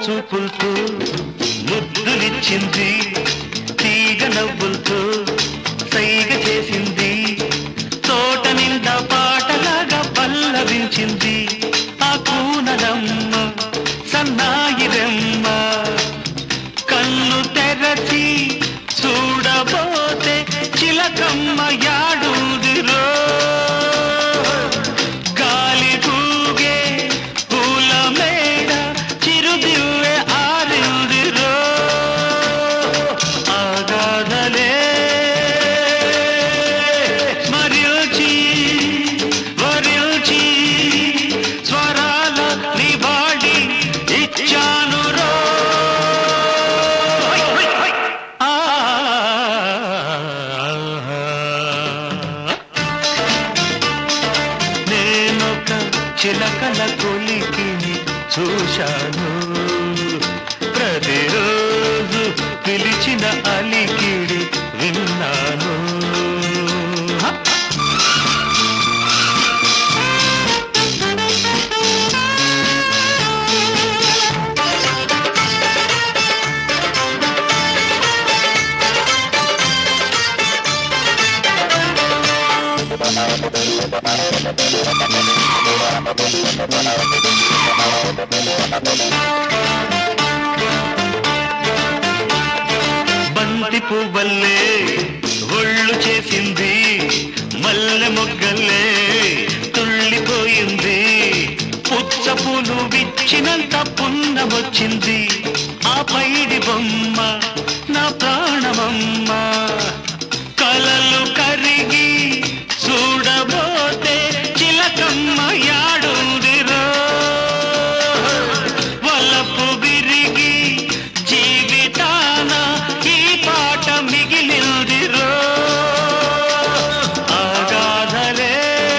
చూపులతో ముద్దులిచ్చింది తీగ నవ్వులతో సైగ చేసింది తోట నిండా పాటలాగా పల్లవించింది ఆ కూనలమ్మ సన్నాయి రెమ్మ కళ్ళు తెరచి చూడబోతే చిలకమ్మ యాడుదిరో గాలి కూగే పూల మేడ చిరుదివ్వె ఆరిందిరో ఆగాధలే మరిల్చి వరిల్చి స్వరాల నివాళి ఇచ్చాను రో నేనొక చిలకల కొలికిని చూశాను ప్రతిరోజు పిలిచిన అలికిడి విన్నాను బంతి పువ్వల్లే ఒళ్ళు చేసింది మల్లె మొగ్గల్లే తుళ్ళిపోయింది పుచ్చ పూలు విచ్చినంత పున్నమొచ్చింది ఆ పైడి బొమ్మ నా ప్రాణమమ్మ కలలు కరిగి చూడబోతే చిలకమ్మ యాడుందిరో వలపు విరిగి జీవితాన ఈ పాట మిగిలిందిరో ఆగాధలే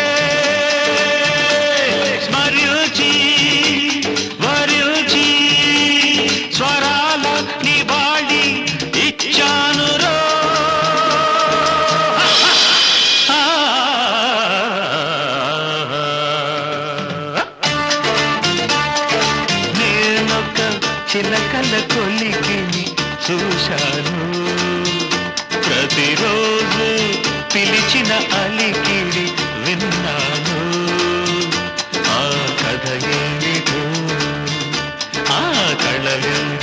స్మరించి వరించి స్వరాల నివాళి ఇచ్చాను రో నేనొక చిలకల కొలికిని చూశాను ప్రతిరోజు పిలిచిన అలికిడి విన్నాను ఆ కథ ఏమిటో ఆ కళ